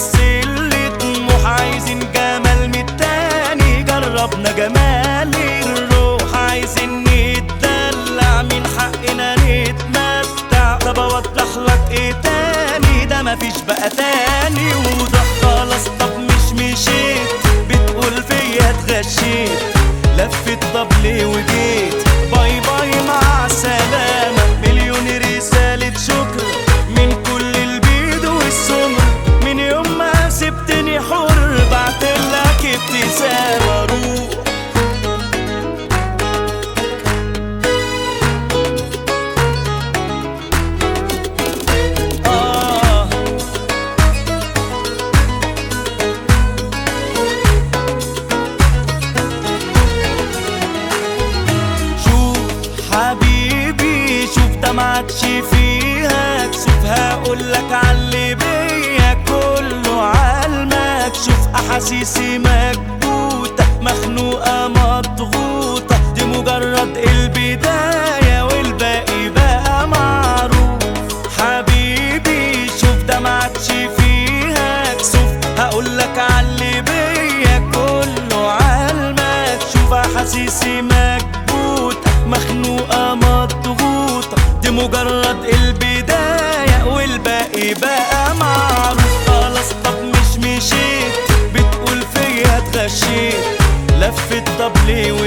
بس اللي طموح عايزين جمال من التاني جربنا جمال الروح عايزين نتدلع من حقنا نتمتع طب اوضح لك ايه تاني ده مفيش بقى تاني وده خلاص طب مش مشيت بتقول فيا اتغشيت لفت طب ليه وجيت باي باي مع السلامة مليون رسالة شكر من كل البيض والسمر من يوم ما سبتني حر بعتلك ابتسامة روح آه شوف حبيبي شوف ده معادش فيها كسوف هقولك عاللي بيا كله عالمك شوف احاسيسي مكبوتة مخنوقة مضغوطة دي مجرد البداية والباقي بقى معروف حبيبي شوف ده معادش فيها كسوف هقولك عاللي بيا كله عالمك شوف احاسيسي مكبوتة مخنوقة مضغوطة دي مجرد البداية والباقي بقى معروف خلاص طب مش مشيت بتقول فيا اتغشيت لفت طب ليه